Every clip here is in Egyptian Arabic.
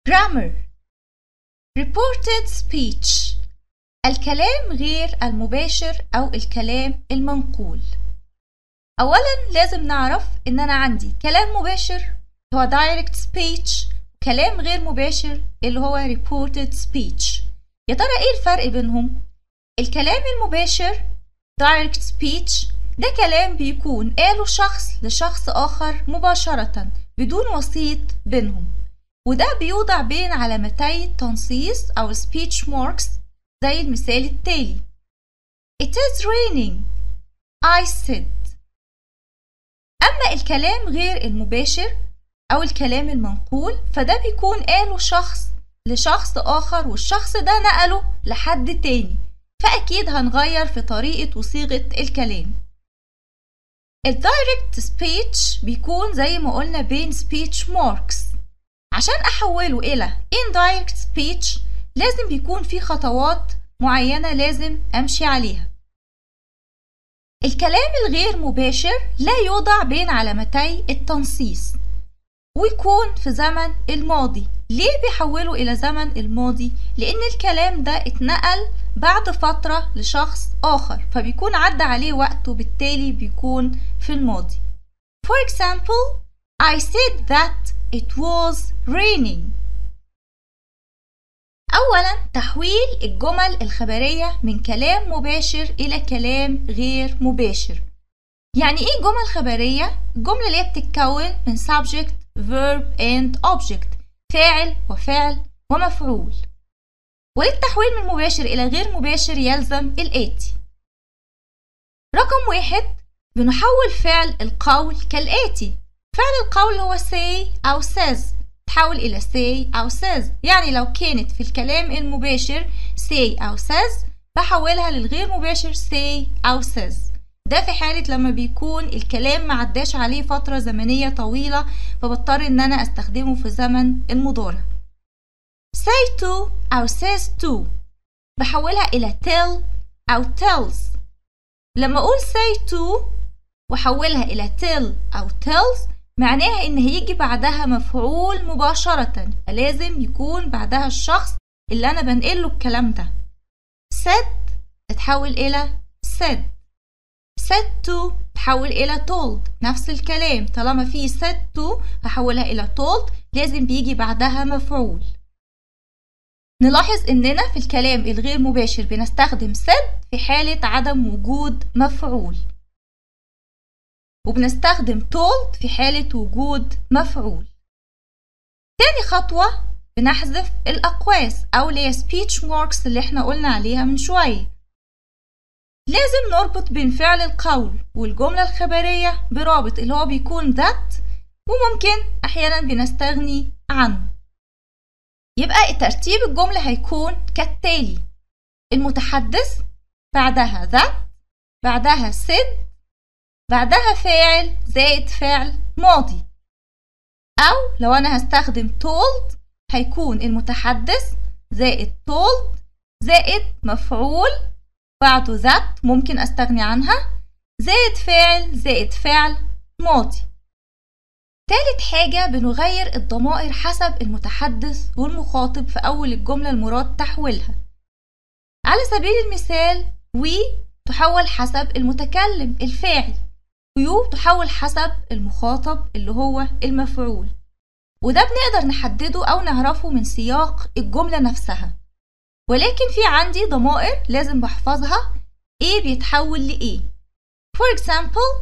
grammar reported speech الكلام غير المباشر أو الكلام المنقول أولا لازم نعرف إن أنا عندي كلام مباشر هو direct speech كلام غير مباشر اللي هو reported speech يا ترى إيه الفرق بينهم؟ الكلام المباشر direct speech ده كلام بيكون قاله شخص لشخص آخر مباشرة بدون وسيط بينهم وده بيوضع بين علامتي التنصيص أو speech marks زي المثال التالي It is raining I said أما الكلام غير المباشر أو الكلام المنقول فده بيكون قاله شخص لشخص آخر والشخص ده نقله لحد تاني فأكيد هنغير في طريقة وصيغة الكلام الدايركت سبيتش بيكون زي ما قلنا بين سبيتش ماركس عشان أحوله إلى indirect speech لازم بيكون في خطوات معينة لازم أمشي عليها الكلام الغير مباشر لا يوضع بين علامتي التنصيص ويكون في زمن الماضي ليه بيحوله إلى زمن الماضي؟ لأن الكلام ده اتنقل بعد فترة لشخص آخر فبيكون عدى عليه وقت وبالتالي بيكون في الماضي For example, I said that it was raining أولا تحويل الجمل الخبرية من كلام مباشر إلى كلام غير مباشر يعني إيه جمل خبرية؟ الجملة اللي هي بتتكون من subject, verb and object فاعل وفعل ومفعول وللتحويل من مباشر إلى غير مباشر يلزم الآتي رقم واحد بنحول فعل القول كالآتي فعل القول هو say أو says تحول إلى say أو says يعني لو كانت في الكلام المباشر say أو says بحولها للغير مباشر say أو says ده في حالة لما بيكون الكلام معداش عليه فترة زمنية طويلة فبضطر ان انا استخدمه في زمن المضارع say to او says to بحولها الى tell او tells لما اقول say to واحولها الى tell او tells معناها ان هيجي بعدها مفعول مباشرة لازم يكون بعدها الشخص اللي انا بنقله الكلام ده said تتحول الى said said to تحول إلى told نفس الكلام طالما في said to هحولها إلى told لازم بيجي بعدها مفعول نلاحظ إننا في الكلام الغير مباشر بنستخدم said في حالة عدم وجود مفعول وبنستخدم told في حالة وجود مفعول تاني خطوة بنحذف الأقواس أو اللي هي speech marks اللي احنا قلنا عليها من شوية لازم نربط بين فعل القول والجملة الخبرية برابط اللي هو بيكون ذات وممكن أحيانا بنستغني عنه يبقى ترتيب الجملة هيكون كالتالي المتحدث بعدها ذات بعدها said بعدها فاعل زائد فعل ماضي أو لو أنا هستخدم told هيكون المتحدث زائد told زائد مفعول بعده ذات ممكن أستغني عنها زائد فاعل زائد فعل ماضي تالت حاجة بنغير الضمائر حسب المتحدث والمخاطب في أول الجملة المراد تحويلها على سبيل المثال we تحول حسب المتكلم الفاعل you تحول حسب المخاطب اللي هو المفعول وده بنقدر نحدده أو نعرفه من سياق الجملة نفسها ولكن في عندي ضمائر لازم بحفظها A بيتحول لإيه For example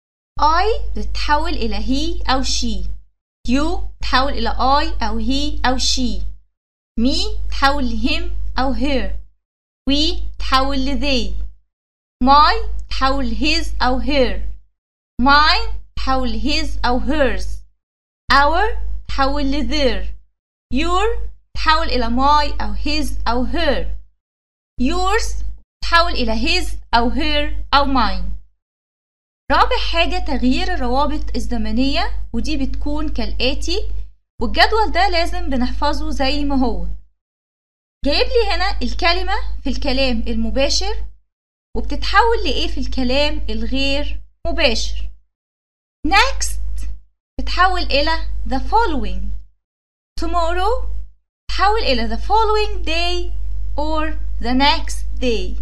I بتتحول إلى he أو she you تحول إلى I أو he أو she me تحول لhim أو her we تحول ل they my تحول his أو her mine تحول his أو hers our تحول ل their your تحول إلى my أو his أو her yours تحول إلى his أو her أو mine رابع حاجة تغيير الروابط الزمنية ودي بتكون كالآتي والجدول ده لازم بنحفظه زي ما هو جايب لي هنا الكلمة في الكلام المباشر وبتتحول لإيه في الكلام الغير مباشر next بتحول إلى the following tomorrow تتحول إلى the following day or the next day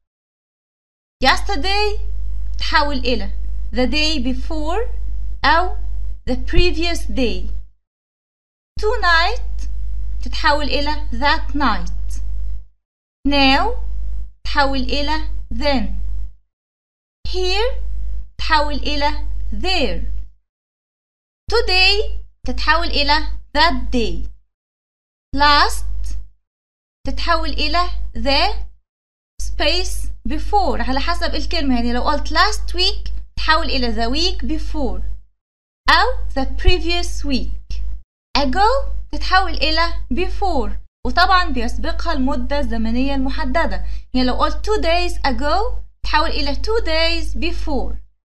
yesterday تحول إلى the day before أو the previous day tonight تتحول إلى that night now تحول إلى then here تحول إلى there today تتحول إلى that day last تتحول إلى the space before على حسب الكلمة يعني لو قلت last week تحول إلى the week before أو the previous week ago تتحول إلى before وطبعا بيسبقها المدة الزمنية المحددة يعني لو قلت two days ago تحول إلى two days before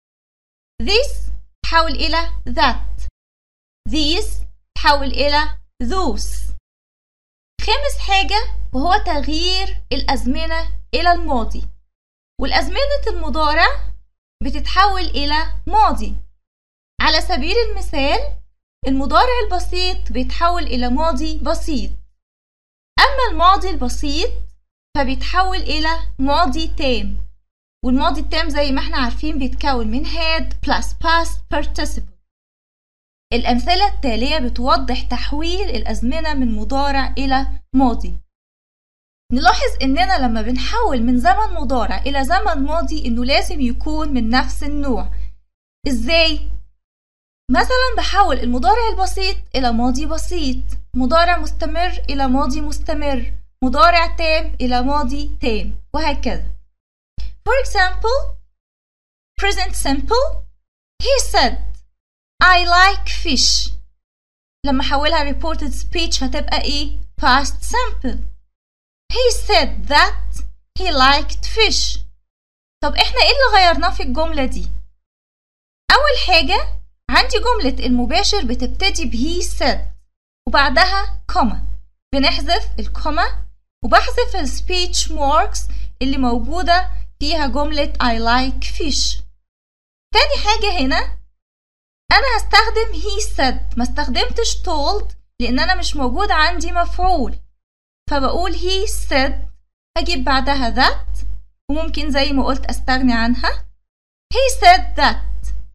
this تحول إلى that these تحول إلى those خامس حاجة وهو تغيير الأزمنة إلى الماضي والأزمنة المضارع بتتحول إلى ماضي على سبيل المثال المضارع البسيط بيتحول إلى ماضي بسيط أما الماضي البسيط فبيتحول إلى ماضي تام والماضي التام زي ما احنا عارفين بيتكون من had plus past participle الأمثلة التالية بتوضح تحويل الأزمنة من مضارع إلى ماضي نلاحظ إننا لما بنحول من زمن مضارع إلى زمن ماضي إنه لازم يكون من نفس النوع إزاي؟ مثلا بحول المضارع البسيط إلى ماضي بسيط مضارع مستمر إلى ماضي مستمر مضارع تام إلى ماضي تام وهكذا For example present simple he said I like fish لما حولها reported speech هتبقى ايه past simple he said that he liked fish طب احنا ايه اللي غيرناه في الجملة دي أول حاجة عندي جملة المباشر بتبتدي ب he said وبعدها كوما بنحذف الكوما وبحذف ال speech marks اللي موجودة فيها جملة I like fish تاني حاجة هنا أنا هستخدم he said ما استخدمتش told لأن أنا مش موجود عندي مفعول فبقول he said هجيب بعدها that وممكن زي ما قلت أستغني عنها he said that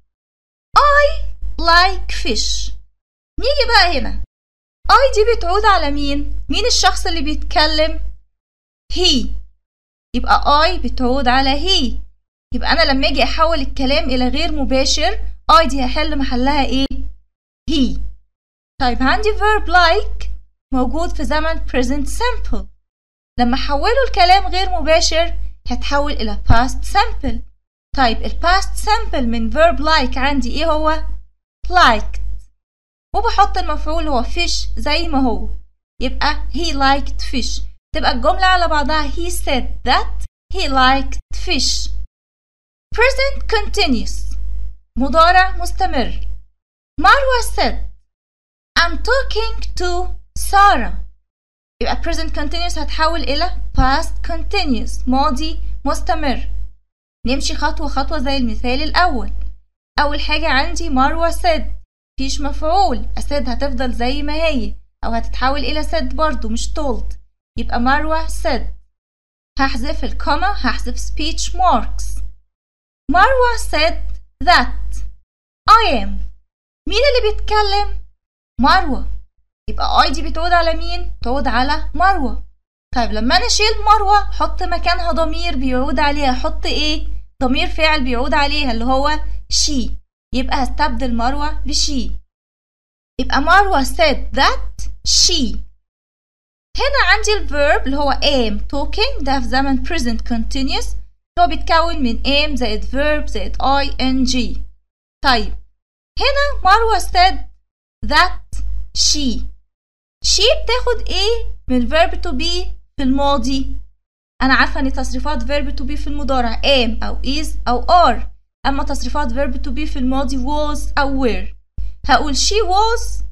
I like fish نيجي بقى هنا I دي بتعود على مين؟ مين الشخص اللي بيتكلم؟ he يبقى I بتعود على he يبقى أنا لما أجي أحول الكلام إلى غير مباشر I دي هحل محلها إيه؟ he طيب عندي verb like موجود في زمن present simple لما أحوله الكلام غير مباشر هتحول إلى past simple طيب ال past simple من verb like عندي إيه هو؟ liked وبحط المفعول هو fish زي ما هو يبقى he liked fish تبقى الجملة على بعضها he said that he liked fish present continuous مضارع مستمر مروة said I'm talking to Sarah يبقى present continuous هتحول إلى past continuous ماضي مستمر نمشي خطوة خطوة زي المثال الأول أول حاجة عندي مروة said مفيش مفعول said هتفضل زي ما هي أو هتتحول إلى said برضو مش told يبقى مروة said هحذف الكوما هحذف speech marks مروة said that I am مين اللي بيتكلم؟ مروة يبقى I دي بتعود على مين؟ تعود على مروة طيب لما أنا أشيل مروة حط مكانها ضمير بيعود عليها حط إيه؟ ضمير فاعل بيعود عليها اللي هو she يبقى هستبدل مروة بشي يبقى مروة said that she هنا عندي الفيرب اللي هو am talking ده في زمن present continuous اللي هو بيتكون من am زائد verb زائد ing طيب هنا مروة said that she she بتاخد ايه من verb to be في الماضي انا عارفة ان تصريفات verb to be في المضارع am او is او are اما تصريفات verb to be في الماضي was او were هقول she was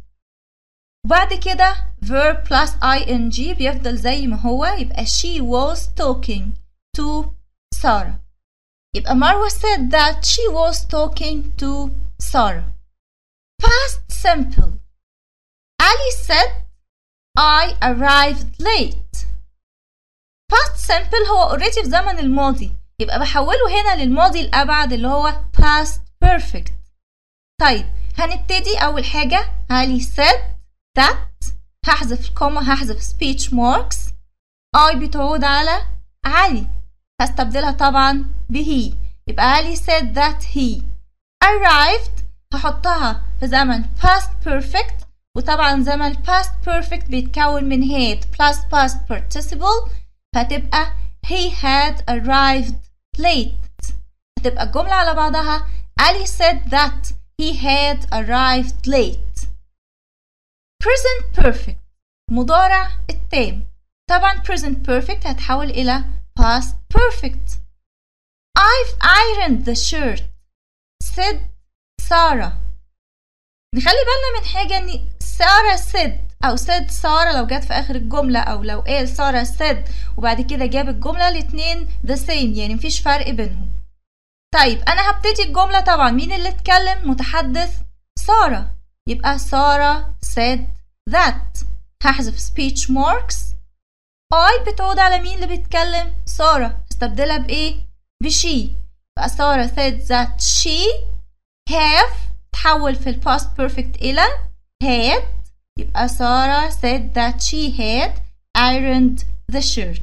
وبعد كده verb plus ing بيفضل زي ما هو يبقى she was talking to Sarah يبقى مروة said that she was talking to Sarah past simple Ali said I arrived late past simple هو already في زمن الماضي يبقى بحوله هنا للماضي الأبعد اللي هو past perfect طيب هنبتدي أول حاجة علي said that هحذف الكوما هحذف speech marks I بتعود على علي هستبدلها طبعا به يبقى علي said that he arrived هحطها في زمن past perfect وطبعا زمن past perfect بيتكون من had plus past participle فتبقى he had arrived late هتبقى الجملة على بعضها Ali said that he had arrived late present perfect مضارع التام طبعا present perfect هتحول إلى past perfect I've ironed the shirt said سارة نخلي بالنا من حاجة ان سارة said او said سارة لو جت في اخر الجملة او لو قال سارة said وبعد كده جاب الجملة الاتنين the same يعني مفيش فرق بينهم طيب انا هبتدي الجملة طبعا مين اللي اتكلم متحدث سارة يبقى سارة said that هحذف speech marks I بتعود على مين اللي بيتكلم سارة هستبدلها بايه بشي يبقى سارة said that she have تحول في ال past perfect إلى had يبقى سارة said that she had ironed the shirt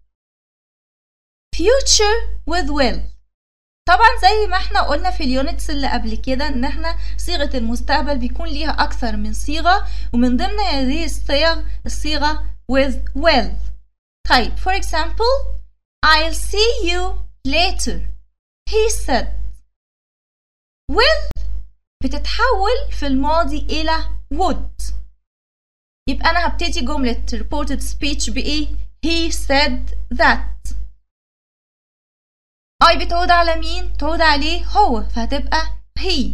future with will طبعا زي ما احنا قلنا في اليونتس اللي قبل كده ان احنا صيغة المستقبل بيكون ليها اكثر من صيغة ومن ضمن هذه الصيغ الصيغة with will طيب for example I'll see you later he said will بتتحول في الماضي إلى would يبقى أنا هبتدي جملة reported speech بإيه؟ he said that I بتعود على مين؟ تعود عليه هو فهتبقى he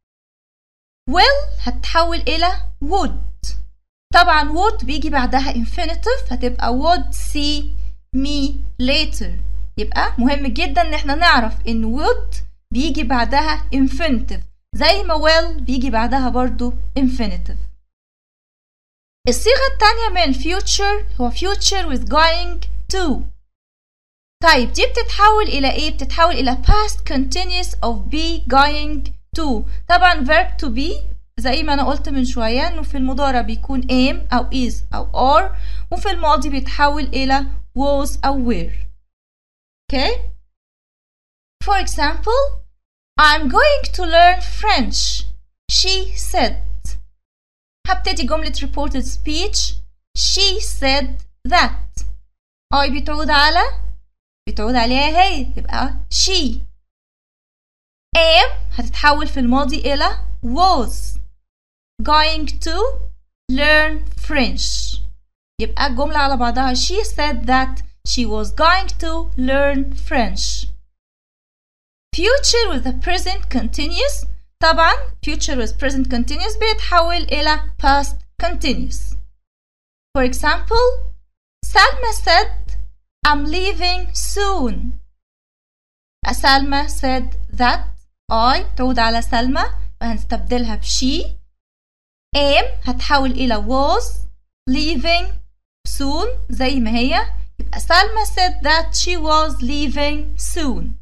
will هتتحول إلى would طبعا would بيجي بعدها infinitive هتبقى would see me later يبقى مهم جدا ان احنا نعرف ان would بيجي بعدها infinitive زي ما will بيجي بعدها برضو infinitive الصيغة التانية من future هو future with going to طيب دي بتتحول إلى إيه؟ بتتحول إلى past continuous of be going to طبعا verb to be زي ما أنا قلت من شوية إنه في المضارع بيكون am أو is أو are وفي الماضي بيتحول إلى was أو were Okay? For example, I'm going to learn French. She said. هبتدي جملة reported speech. She said that. I بتعود على بتعود عليها هي يبقى she. am هتتحول في الماضي إلى was. Going to learn French. يبقى الجملة على بعضها she said that she was going to learn French. Future with the present continuous طبعا future with present continuous بيتحول إلى past continuous. For example, Salma said, I'm leaving soon. Salma said that I تعود على سلمى وهنستبدلها بشي. am هتحول إلى was leaving soon زي ما هي يبقى سلمى said that she was leaving soon.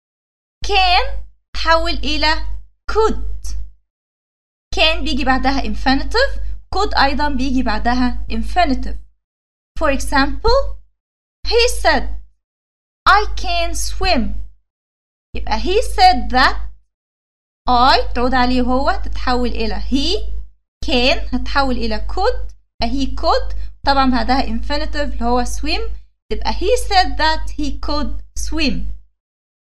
can تحول إلى could. can بيجي بعدها infinitive could أيضا بيجي بعدها infinitive. For example, he said, I can swim. يبقى he said that I تعود عليه هو تتحول إلى he can هتحول إلى could يبقى he could طبعا بعدها infinitive اللي هو swim تبقى he said that he could swim